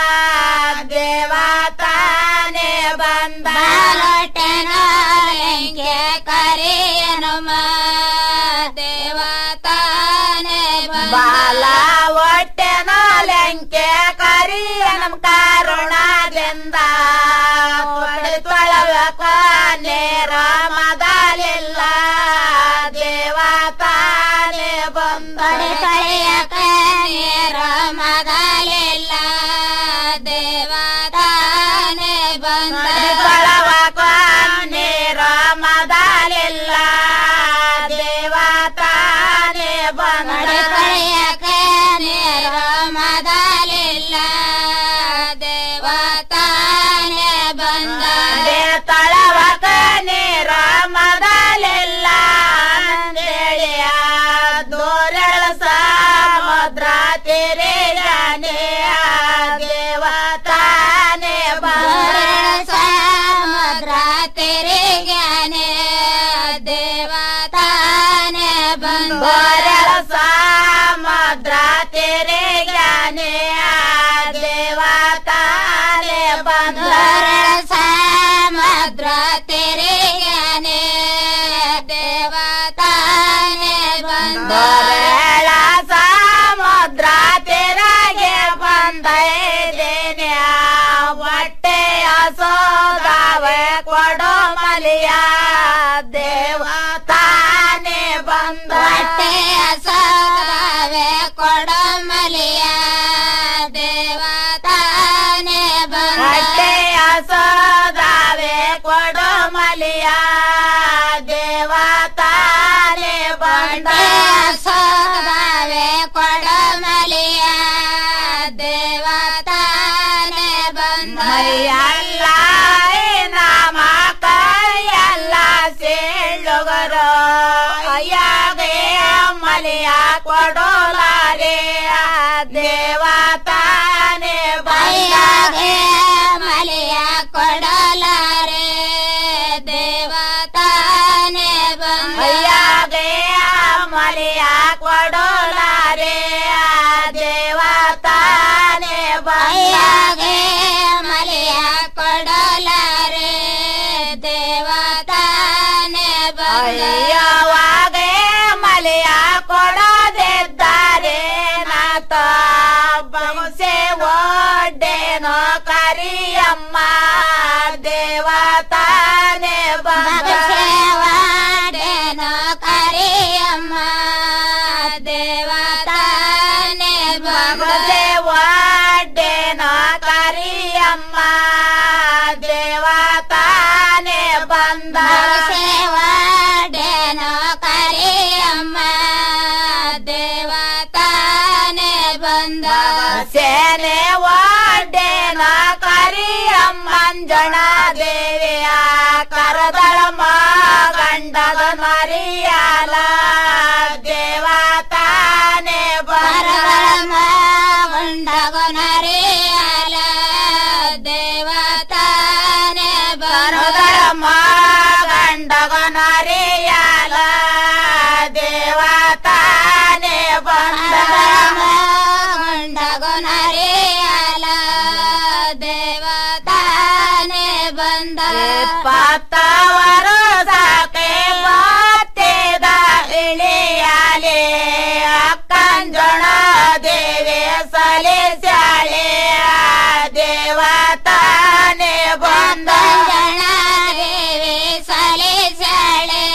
ದೇವತಾನೆ ಬಂದ ಬಾಲೊಟ್ಟೆನ ಲೆಂಕೆ ಕರಿ ಹನುಮ ದೇವತಾನೆ ಬಾಲ ಒಟ್ಟೆನ ಲೆಂಕೆ ಕರಿಯ ನಮ್ ಕಾರುಣದಿಂದ ತೊಳೆದೊಳವಕ ನೇರ ಮದಲಿಲ್ಲ ದೇವತಾನೆ ಬಂದ ಕಳೆಯಕ ನೇರ ಮದಲಿಲ್ಲ ದೇವತಾನೆ ಬಂದ ತೊಳವಕ ನೇರ ಮದಲಿಲ್ಲ ದೇವತಾನೆ ಬಂದ ಕಳೆಯಕ ನೇರ ಮದಲಿಲ್ಲ ದೇವತಾನೆ ಬಂದ ತಳವಕ ನೇರ ಮದಲಿಲ್ಲ ಅಂದೇಳಿಯ ದೋರಳ ಸಮುದ್ರ ತೆರೆ ಜಾನೆ ದೇವತಾನೆ ಬಂದ ಸಮುದ್ರ ತೆರೆ ಜ್ಞಾನೆ ದೇವತಾನೆ ಬಂದ ಸಮುದ್ರ ತೆರೆ ಜ್ಞಾನೆ ದೇವತಾನೆ ಬಂದ ಸಮುದ್ರ ತೆರೆ ಜ್ಞಾನೆ ದೇವತಾನೆ ಬಂದ ಸಮುದ್ರ ತೆರಗೆ ಬಂದ ದೇನೆ ಹೊಟ್ಟೆ ಹಸೋದಾವೆ ಕೊಡೋ ಮಲಿಯ ದೇವತಾನೆ ಬಂದ ಹೊಟ್ಟೆ ಹಸೋದಾವೆ ಕೊಡೋ ಮಲಿಯ ದೇವತಾನೆ ಬಂದ ಹೊಟ್ಟೆ ಹಸೋದಾವೆ ಕೊಡೋ ಮಲಿಯ ದೇವತಾನೆ ಬಂದ ಹಸೋದಾವೆ ಕೊಡೋ ಮಲಿಯ ದೇವತಾನೆ ಬಂದ ಮೈಯಲ್ಲ ನಾಮ ಕೈಯಲ್ಲ ಸೇಳುಗರು ಅಯ್ಯಾಗೆ ಮಲಿಯ ಕೊಡೋಲಾರೆ ದೇವತಾನೆ ಬಯ್ಯಾಗೆ ಮಲಿಯ ಕೊಡಲಾರೆ ದೇವತಾನೆ ಬಯ್ಯಾಗೆ ಮಲಿಯ ಕೊಡೋಲಾರೆ ದೇವತಾನೆ ಬಯ್ಯಾಗೆ ಮಲಿಯ ಕೊಡಲಾರೆ ದೇವತಾನೆ ಬಯ್ಯವಾಗೆ ಮಲಿಯ ಕೊಡದಿದ್ದಾರೆ ನಾತ ಬಹುಸೆ ಒಡ್ಡೇನೋ ಕರಿಯಮ್ಮ ದೇವತಾನೆ ಬಹುಸೆ ಒಡ್ಡೇನೋ ಕರಿಯಮ್ಮ ದೇವತಾನೆ ಬಹುಸೆ ಒಡ್ಡೇನೋ ಕರಿಯಮ್ಮ ದೇವತಾನೆ ಬಂದ ಸೇವಾಡೇನೋ ಕರಿಯಮ್ಮ ದೇವತಾನೆ ಬಂದ ಸೇನೆ ವಾಡೇನ ಕರಿಯಮ್ಮಂಜಣ ದೇವಿಯ ಕರದಳ ಗಂಡದ ಮರಿಯಾಲ ದೇವತಾನೆ ಬರದಳ ಗಂಡಗ ನರಿಯಾಲ ದೇವತಾನೆ ಬರದಳ ಗಂಡಗ ನರಿಯಾಲ ದೇವತಾನೆ ಬಂದ ಗಂಡಗ ನರಿಯಾಲ ದೇವತಾನೆ ಬಂದ ಪತ್ತವರ ಸಾಕೆ ಬಾತೆದ ಇಳಿಯಾಲೆ ಅಕ್ಕಂಜಣ ದೇವಿ ಸಲಿಸ್ಯಾಳೆ ದೇವತಾನೆ ಬಂದ ಜಣ ದೇವಿ ಸಲಿಸ್ಯಾಳೆ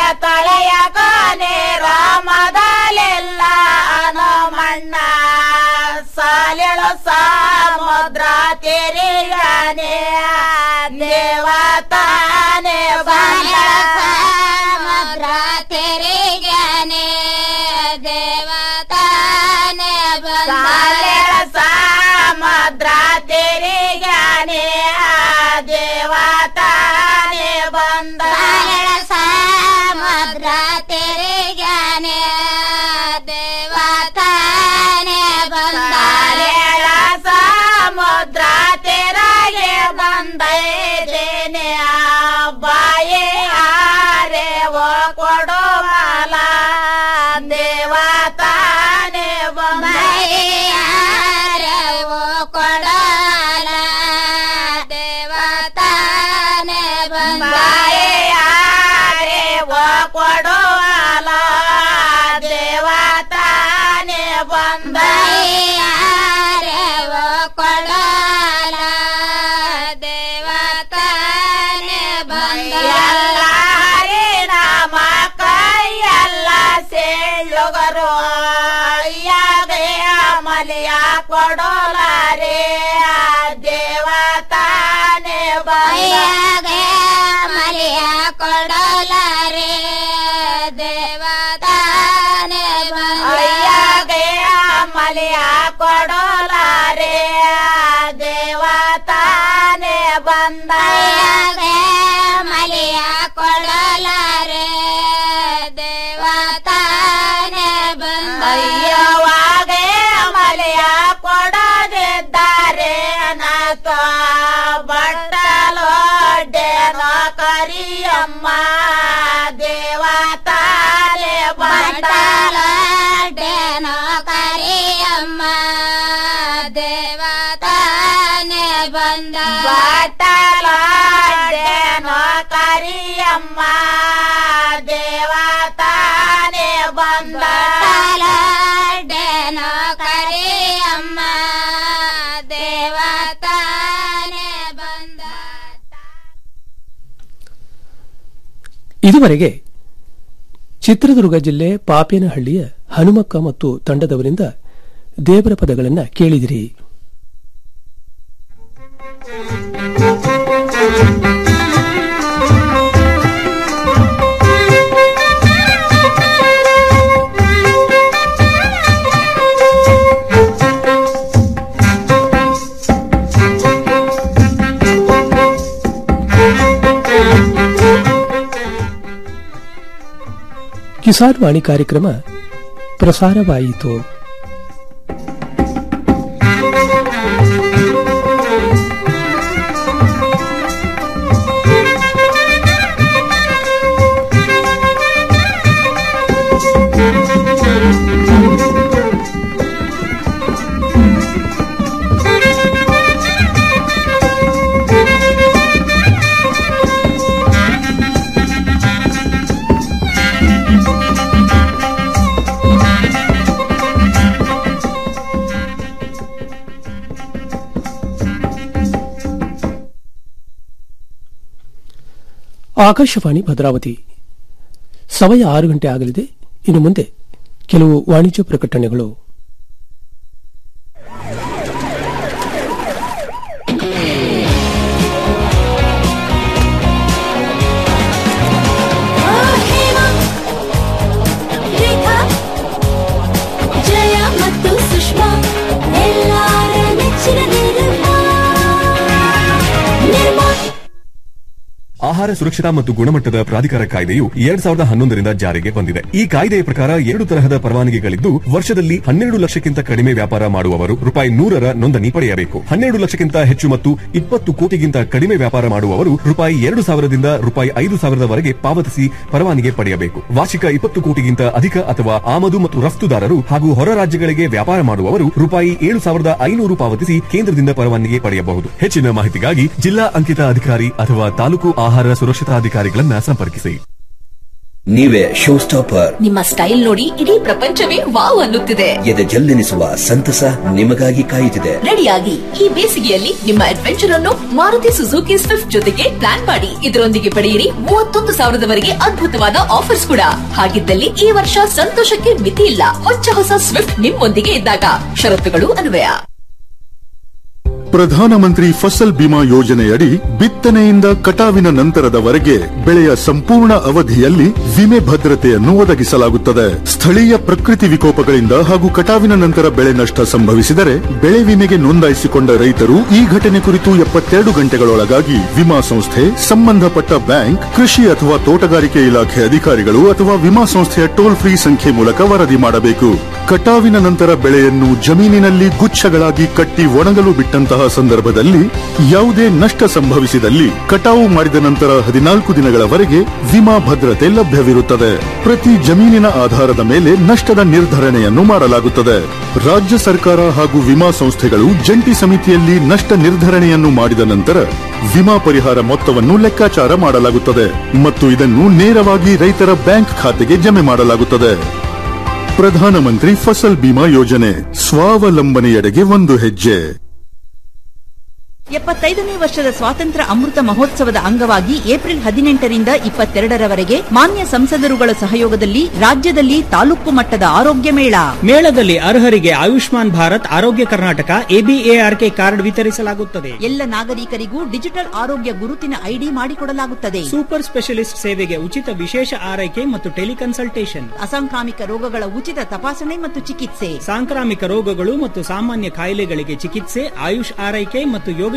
ತಳೆಯಕ ರಾಮದಲೆಲ್ಲ ಹನುಮಣ್ಣ ಸಾಲೆಳು ಸಮುದ್ರ ತೆರಿಗಾನೆ ದೇವತಾನೆ ಬಂದ ಸಮುದ್ರ ತೆರಿಗಾನೆ ದೇವತಾನೆ ಬಂದ ಸಮುದ್ರ ತೆರಿಗಾನೆ ದೇವತಾನೆ ಬಂದ ಸಮುದ್ರ ತೆರಿಗಾನೆ ದೇವತಾನೆ ಬಂದ ಸಮುದ್ರ ತೆರಗೆ ಬಂದೈದೇನೆ ಬಾಯೇ ಆರೆ ಓ ಕೊಡು ಮಾಲ ದೇವತಾನೆ ಬಂದ ಓ ಕೊಡಲ ದೇವತಾನೆ ಬಂದ ಓ ಕೊಡುವಲ ದೇವತಾನೆ ಬಂದ ಓ ಕೊಡಲ ದೇವತಾನೆ ಬಂದ ಎಲ್ಲಾರಿ ನಾಮ ಕೈಯಲ್ಲ ಸೇಳುಗರು ಯಾಗೆ ಮಲಿಯ ಕೊಡೋಲಾರೆ ದೇವತಾನೆ ಬಯ್ಯಾಗೆ ಮಲಿಯ ಕೊಡೋಲಾರೆ ದೇವತಾನೆ ಬಯ್ಯಾಗೆ ಮಲಿಯ ಕೊಡೋಲಾರೆ ದೇವತಾನೆ ಬಂದ ಮಲಿಯ ಕೊಡಲಾರೆ ದೇವತಾನೆ ಬಂದ ಅಯ್ಯವಾಗೆ ಮಲೆಯ ಕೊಡದಿದ್ದಾರೆ ನಾತ ಬಟ್ಟಲೊಡ್ಡೆನೋ ಕರಿಯಮ್ಮ ದೇವತಾಲೆ ಬಟ್ಟಲೊಡ್ಡೆನೋ ಕರಿಯಮ್ಮ ದೇವತಾನೆ ಬಂದ ಬಟ್ಟಲೊಡ್ಡೆನೋ ಕರಿಯಮ್ಮ ದೇವತಾನೆ ಬಂದ ಬಟ್ಟಲೊಡ್ಡೆನೋ ಕರಿಯಮ್ಮ ದೇವತಾನೆ ಬಂದ ಇದುವರೆಗೆ ಚಿತ್ರದುರ್ಗ ಜಿಲ್ಲೆ ಪಾಪೇನಹಳ್ಳಿಯ ಹನುಮಕ್ಕ ಮತ್ತು ತಂಡದವರಿಂದ ದೇವರ ಪದಗಳನ್ನು ಕೇಳಿದಿರಿ ಕಿಸಾನ್ ವಾಣಿ ಕಾರ್ಯಕ್ರಮ ಪ್ರಸಾರವಾಯಿತು ಆಕಾಶವಾಣಿ ಭದ್ರಾವತಿ ಸಮಯ ಆರು ಗಂಟೆ ಆಗಲಿದೆ ಇನ್ನು ಮುಂದೆ ಕೆಲವು ವಾಣಿಜ್ಯ ಪ್ರಕಟಣೆಗಳು ಜಯ ಮತ್ತು ಸುಷ್ಮಾ ಎಲ್ಲಾರ ನೆಚ್ಚಿನ ನಿರ್ಮಾ ನಿರ್ಮಾ ಆಹಾರ ಸುರಕ್ಷತಾ ಮತ್ತು ಗುಣಮಟ್ಟದ ಪ್ರಾಧಿಕಾರ ಕಾಯ್ದೆಯು ಎರಡ್ ಸಾವಿರದ ಹನ್ನೊಂದರಿಂದ ಜಾರಿಗೆ ಬಂದಿದೆ ಈ ಕಾಯ್ದೆಯ ಪ್ರಕಾರ ಎರಡು ತರಹದ ಪರವಾನಗಿಗಳಿದ್ದು ವರ್ಷದಲ್ಲಿ ಹನ್ನೆರಡು ಲಕ್ಷಕ್ಕಿಂತ ಕಡಿಮೆ ವ್ಯಾಪಾರ ಮಾಡುವವರು ರೂಪಾಯಿ ನೂರರ ನೋಂದಣಿ ಪಡೆಯಬೇಕು ಹನ್ನೆರಡು ಲಕ್ಷಕ್ಕಿಂತ ಹೆಚ್ಚು ಮತ್ತು ಇಪ್ಪತ್ತು ಕೋಟಿಗಿಂತ ಕಡಿಮೆ ವ್ಯಾಪಾರ ಮಾಡುವವರು ರೂಪಾಯಿ ಎರಡು ಸಾವಿರದಿಂದ ರೂಪಾಯಿ ಐದು ಸಾವಿರದವರೆಗೆ ಪಾವತಿಸಿ ಪರವಾನಗಿ ಪಡೆಯಬೇಕು ವಾರ್ಷಿಕ ಇಪ್ಪತ್ತು ಕೋಟಿಗಿಂತ ಅಧಿಕ ಅಥವಾ ಆಮದು ಮತ್ತು ರಫ್ತುದಾರರು ಹಾಗೂ ಹೊರ ರಾಜ್ಯಗಳಿಗೆ ವ್ಯಾಪಾರ ಮಾಡುವವರು ರೂಪಾಯಿ ಏಳು ಸಾವಿರದ ಐನೂರು ಪಾವತಿಸಿ ಕೇಂದ್ರದಿಂದ ಪರವಾನಗಿ ಪಡೆಯಬಹುದು ಹೆಚ್ಚಿನ ಮಾಹಿತಿಗಾಗಿ ಜಿಲ್ಲಾ ಅಂಕಿತ ಅಧಿಕಾರಿ ಅಥವಾ ತಾಲೂಕು ಆಹಾರ ಸುರಕ್ಷತಾ ಅಧಿಕಾರಿಗಳನ್ನ ಸಂಪರ್ಕಿಸಿ ನೀವೇ ಶೋ ಸ್ಟಾಪರ್ ನಿಮ್ಮ ಸ್ಟೈಲ್ ನೋಡಿ ಇಡೀ ಪ್ರಪಂಚವೇ ವಾವ್ ಅನ್ನುತ್ತಿದೆ ಎದೆ ಜಲ್ಲೆನಿಸುವ ಸಂತಸ ನಿಮಗಾಗಿ ಕಾಯುತ್ತಿದೆ ರೆಡಿಯಾಗಿ ಈ ಬೇಸಿಗೆಯಲ್ಲಿ ನಿಮ್ಮ ಅಡ್ವೆಂಚರ್ ಅನ್ನು ಮಾರುತಿ ಸುಜುಕಿ ಸ್ವಿಫ್ಟ್ ಜೊತೆಗೆ ಪ್ಲಾನ್ ಮಾಡಿ ಇದರೊಂದಿಗೆ ಪಡೆಯಿರಿ ಮೂವತ್ತೊಂದು ಸಾವಿರದವರೆಗೆ ಅದ್ಭುತವಾದ ಆಫರ್ಸ್ ಕೂಡ ಹಾಗಿದ್ದಲ್ಲಿ ಈ ವರ್ಷ ಸಂತೋಷಕ್ಕೆ ಮಿತಿ ಇಲ್ಲ ಹೊಚ್ಚ ಹೊಸ ಸ್ವಿಫ್ಟ್ ನಿಮ್ಮೊಂದಿಗೆ ಇದ್ದಾಗ ಷರತ್ತುಗಳು ಅನ್ವಯ ಪ್ರಧಾನಮಂತ್ರಿ ಫಸಲ್ ಬಿಮಾ ಯೋಜನೆಯಡಿ ಬಿತ್ತನೆಯಿಂದ ಕಟಾವಿನ ನಂತರದವರೆಗೆ ಬೆಳೆಯ ಸಂಪೂರ್ಣ ಅವಧಿಯಲ್ಲಿ ವಿಮೆ ಭದ್ರತೆಯನ್ನು ಒದಗಿಸಲಾಗುತ್ತದೆ ಸ್ಥಳೀಯ ಪ್ರಕೃತಿ ವಿಕೋಪಗಳಿಂದ ಹಾಗೂ ಕಟಾವಿನ ನಂತರ ಬೆಳೆ ನಷ್ಟ ಸಂಭವಿಸಿದರೆ ಬೆಳೆ ವಿಮೆಗೆ ನೋಂದಾಯಿಸಿಕೊಂಡ ರೈತರು ಈ ಘಟನೆ ಕುರಿತು ಎಪ್ಪತ್ತೆರಡು ಗಂಟೆಗಳೊಳಗಾಗಿ ವಿಮಾ ಸಂಸ್ಥೆ ಸಂಬಂಧಪಟ್ಟ ಬ್ಯಾಂಕ್ ಕೃಷಿ ಅಥವಾ ತೋಟಗಾರಿಕೆ ಇಲಾಖೆ ಅಧಿಕಾರಿಗಳು ಅಥವಾ ವಿಮಾ ಸಂಸ್ಥೆಯ ಟೋಲ್ ಫ್ರೀ ಸಂಖ್ಯೆ ಮೂಲಕ ವರದಿ ಮಾಡಬೇಕು ಕಟಾವಿನ ನಂತರ ಬೆಳೆಯನ್ನು ಜಮೀನಿನಲ್ಲಿ ಗುಚ್ಛಗಳಾಗಿ ಕಟ್ಟಿ ಒಣಗಲು ಬಿಟ್ಟಂತಹ ಸಂದರ್ಭದಲ್ಲಿ ಯಾವುದೇ ನಷ್ಟ ಸಂಭವಿಸಿದಲ್ಲಿ ಕಟಾವು ಮಾಡಿದ ನಂತರ ಹದಿನಾಲ್ಕು ದಿನಗಳವರೆಗೆ ವಿಮಾ ಭದ್ರತೆ ಲಭ್ಯವಿರುತ್ತದೆ ಪ್ರತಿ ಜಮೀನಿನ ಆಧಾರದ ಮೇಲೆ ನಷ್ಟದ ನಿರ್ಧರಣೆಯನ್ನು ಮಾಡಲಾಗುತ್ತದೆ ರಾಜ್ಯ ಸರ್ಕಾರ ಹಾಗೂ ವಿಮಾ ಸಂಸ್ಥೆಗಳು ಜಂಟಿ ಸಮಿತಿಯಲ್ಲಿ ನಷ್ಟ ನಿರ್ಧರಣೆಯನ್ನು ಮಾಡಿದ ನಂತರ ವಿಮಾ ಪರಿಹಾರ ಮೊತ್ತವನ್ನು ಲೆಕ್ಕಾಚಾರ ಮಾಡಲಾಗುತ್ತದೆ ಮತ್ತು ಇದನ್ನು ನೇರವಾಗಿ ರೈತರ ಬ್ಯಾಂಕ್ ಖಾತೆಗೆ ಜಮೆ ಮಾಡಲಾಗುತ್ತದೆ ಪ್ರಧಾನಮಂತ್ರಿ ಫಸಲ್ ಬಿಮಾ ಯೋಜನೆ ಸ್ವಾವಲಂಬನೆಯೆಡೆಗೆ ಒಂದು ಹೆಜ್ಜೆ ಎಪ್ಪತ್ತೈದನೇ ವರ್ಷದ ಸ್ವಾತಂತ್ರ್ಯ ಅಮೃತ ಮಹೋತ್ಸವದ ಅಂಗವಾಗಿ ಏಪ್ರಿಲ್ ಹದಿನೆಂಟರಿಂದ ಇಪ್ಪತ್ತೆರಡರವರೆಗೆ ಮಾನ್ಯ ಸಂಸದರುಗಳ ಸಹಯೋಗದಲ್ಲಿ ರಾಜ್ಯದಲ್ಲಿ ತಾಲೂಕು ಮಟ್ಟದ ಆರೋಗ್ಯ ಮೇಳ ಮೇಳದಲ್ಲಿ ಅರ್ಹರಿಗೆ ಆಯುಷ್ಮಾನ್ ಭಾರತ್ ಆರೋಗ್ಯ ಕರ್ನಾಟಕ ಎಬಿಎಆರ್ಕೆ ಕಾರ್ಡ್ ವಿತರಿಸಲಾಗುತ್ತದೆ ಎಲ್ಲ ನಾಗರಿಕರಿಗೂ ಡಿಜಿಟಲ್ ಆರೋಗ್ಯ ಗುರುತಿನ ಐಡಿ ಮಾಡಿಕೊಡಲಾಗುತ್ತದೆ ಸೂಪರ್ ಸ್ಪೆಷಲಿಸ್ಟ್ ಸೇವೆಗೆ ಉಚಿತ ವಿಶೇಷ ಆರೈಕೆ ಮತ್ತು ಟೆಲಿಕನ್ಸಲ್ಟೇಷನ್ ಅಸಾಂಕ್ರಾಮಿಕ ರೋಗಗಳ ಉಚಿತ ತಪಾಸಣೆ ಮತ್ತು ಚಿಕಿತ್ಸೆ ಸಾಂಕ್ರಾಮಿಕ ರೋಗಗಳು ಮತ್ತು ಸಾಮಾನ್ಯ ಕಾಯಿಲೆಗಳಿಗೆ ಚಿಕಿತ್ಸೆ ಆಯುಷ್ ಆರೈಕೆ ಮತ್ತು ಯೋಗ